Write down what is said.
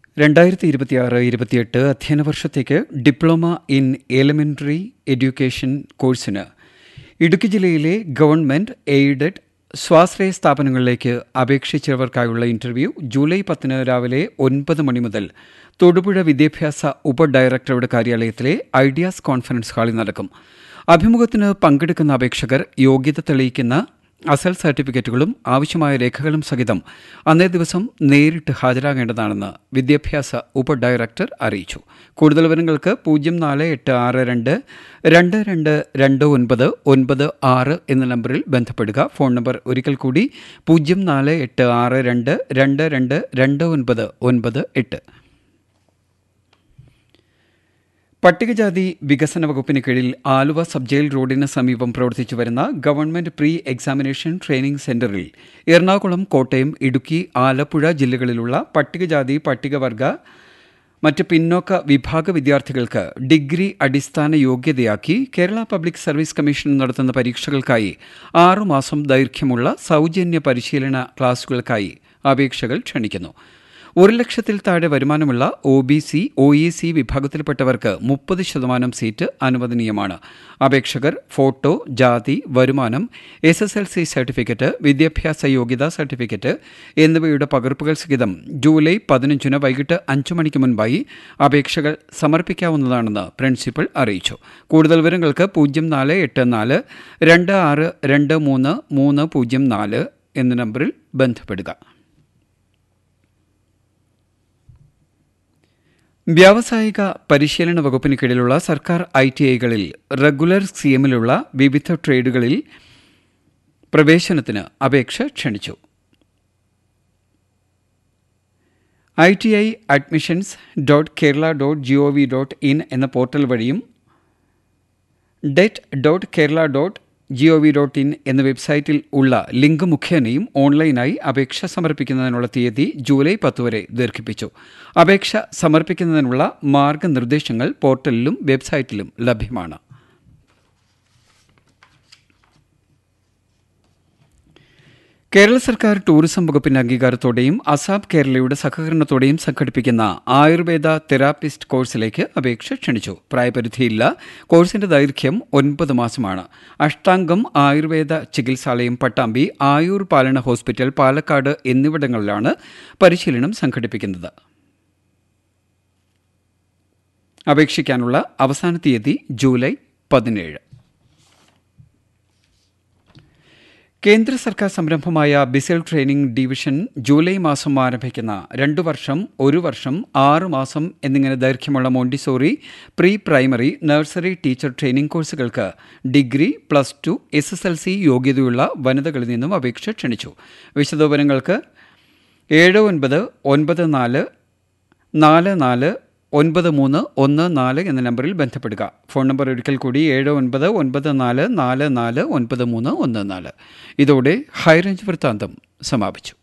രണ്ടായിരത്തി ഇരുപത്തിയാറ് ഇരുപത്തിയെട്ട് അധ്യയന വർഷത്തേക്ക് ഡിപ്ലോമ ഇൻ എലിമെന്ററി എഡ്യൂക്കേഷൻ കോഴ്സിന് ഇടുക്കി ജില്ലയിലെ ഗവൺമെന്റ് എയ്ഡഡ് സ്വാശ്രയ സ്ഥാപനങ്ങളിലേക്ക് അപേക്ഷിച്ചവർക്കായുള്ള ഇന്റർവ്യൂ ജൂലൈ പത്തിന് രാവിലെ ഒൻപത് മണി മുതൽ തൊടുപുഴ വിദ്യാഭ്യാസ ഉപഡയറക്ടറുടെ കാര്യാലയത്തിലെ ഐഡിയാസ് കോൺഫറൻസ് ഹാളിൽ നടക്കും അഭിമുഖത്തിന് പങ്കെടുക്കുന്ന അപേക്ഷകർ യോഗ്യത തെളിയിക്കുന്ന അസൽ സർട്ടിഫിക്കറ്റുകളും ആവശ്യമായ രേഖകളും സഹിതം അന്നേ ദിവസം നേരിട്ട് ഹാജരാകേണ്ടതാണെന്ന് വിദ്യാഭ്യാസ ഉപഡയറക്ടർ അറിയിച്ചു കൂടുതൽ വിവരങ്ങൾക്ക് പൂജ്യം നാല് എട്ട് ആറ് രണ്ട് രണ്ട് രണ്ട് രണ്ട് ഒൻപത് ഒൻപത് ആറ് എന്ന നമ്പറിൽ ബന്ധപ്പെടുക ഫോൺ നമ്പർ ഒരിക്കൽ കൂടി പൂജ്യം നാല് എട്ട് ആറ് രണ്ട് രണ്ട് രണ്ട് രണ്ട് ഒൻപത് ഒൻപത് എട്ട് പട്ടികജാതി വികസന വകുപ്പിന് കീഴിൽ ആലുവ സബ് ജയിൽ റോഡിന് സമീപം പ്രവർത്തിച്ചു വരുന്ന ഗവൺമെന്റ് പ്രീ എക്സാമിനേഷൻ ട്രെയിനിംഗ് സെന്ററിൽ എറണാകുളം കോട്ടയം ഇടുക്കി ആലപ്പുഴ ജില്ലകളിലുള്ള പട്ടികജാതി പട്ടികവർഗ മറ്റ് പിന്നോക്ക വിഭാഗ വിദ്യാർത്ഥികൾക്ക് ഡിഗ്രി അടിസ്ഥാന യോഗ്യതയാക്കി കേരള പബ്ലിക് സർവീസ് കമ്മീഷൻ നടത്തുന്ന പരീക്ഷകൾക്കായി ആറുമാസം ദൈർഘ്യമുള്ള സൗജന്യ പരിശീലന ക്ലാസുകൾക്കായി അപേക്ഷകൾ ക്ഷണിക്കുന്നു ഒരു ലക്ഷത്തിൽ താഴെ വരുമാനമുള്ള O B C O E C വിഭാഗത്തിൽപ്പെട്ടവർക്ക് മുപ്പത് ശതമാനം സീറ്റ് അനുവദനീയമാണ് അപേക്ഷകർ ഫോട്ടോ ജാതി വരുമാനം S S L C certificate വിദ്യാഭ്യാസ യോഗ്യതാ സർട്ടിഫിക്കറ്റ് എന്നിവയുടെ പകർപ്പുകൾ സഹിതം ജൂലൈ പതിനഞ്ചിന് വൈകിട്ട് അഞ്ചു മണിക്ക് മുൻപായി അപേക്ഷകൾ സമർപ്പിക്കാവുന്നതാണെന്ന് പ്രിൻസിപ്പൽ അറിയിച്ചു കൂടുതൽ വിവരങ്ങൾക്ക് പൂജ്യം നാല് എട്ട് നാല് രണ്ട് ആറ് രണ്ട് മൂന്ന് മൂന്ന് പൂജ്യം നാല് എന്ന നമ്പറിൽ ബന്ധപ്പെടുക വ്യാവസായിക പരിശീലന വകുപ്പിന് കീഴിലുള്ള സർക്കാർ ഐ ടി ഐകളിൽ റെഗുലർ സ്കീമിലുള്ള വിവിധ ട്രേഡുകളിൽ പ്രവേശനത്തിന് അപേക്ഷ ക്ഷണിച്ചു I T I admissions dot Kerala dot G O V dot in എന്ന പോർട്ടൽ വഴിയും det dot Kerala dot G O V dot in എന്ന വെബ്സൈറ്റിൽ ഉള്ള ലിങ്ക് മുഖേനയും ഓൺലൈനായി അപേക്ഷ സമർപ്പിക്കുന്നതിനുള്ള തീയതി ജൂലൈ പത്ത് വരെ ദീർഘിപ്പിച്ചു അപേക്ഷ സമർപ്പിക്കുന്നതിനുള്ള മാർഗനിർദ്ദേശങ്ങൾ പോർട്ടലിലും വെബ്സൈറ്റിലും ലഭ്യമാണ് കേരള സർക്കാർ ടൂറിസം വകുപ്പിന്റെ അംഗീകാരത്തോടെയും അസാബ് കേരളയുടെ സഹകരണത്തോടെയും സംഘടിപ്പിക്കുന്ന ആയുർവേദ തെറാപ്പിസ്റ്റ് കോഴ്സിലേക്ക് അപേക്ഷ ക്ഷണിച്ചു പ്രായപരിധിയില്ല കോഴ്സിന്റെ ദൈർഘ്യം ഒൻപത് മാസമാണ് അഷ്ടാംഗം ആയുർവേദ ചികിത്സാലയം പട്ടാമ്പി ആയൂർ പാലന ഹോസ്പിറ്റൽ പാലക്കാട് എന്നിവിടങ്ങളിലാണ് പരിശീലനം സംഘടിപ്പിക്കുന്നത് അപേക്ഷിക്കാനുള്ള അവസാന തീയതി ജൂലൈ പതിനേഴ് കേന്ദ്ര സർക്കാർ സംരംഭമായ ബിസൽ ട്രെയിനിംഗ് ഡിവിഷൻ ജൂലൈ മാസം ആരംഭിക്കുന്ന രണ്ടു വർഷം ഒരു വർഷം ആറ് മാസം എന്നിങ്ങനെ ദൈർഘ്യമുള്ള Montessori pre primary nursery teacher training കോഴ്സുകൾക്ക് degree plus two S S L C യോഗ്യതയുള്ള വനിതകളിൽ നിന്നും അപേക്ഷ ക്ഷണിച്ചു വിശദവിവരങ്ങൾക്ക് ഏഴ് ഒൻപത് ഒൻപത് നാല് നാല് നാല് ഒൻപത് മൂന്ന് ഒന്ന് നാല് എന്ന നമ്പറിൽ ബന്ധപ്പെടുക ഫോൺ നമ്പർ ഒരിക്കൽ കൂടി ഏഴ് ഒൻപത് ഒൻപത് നാല് നാല് നാല് ഒൻപത് മൂന്ന് ഒന്ന് നാല് ഇതോടെ ഹൈറേഞ്ച് വൃത്താന്തം സമാപിച്ചു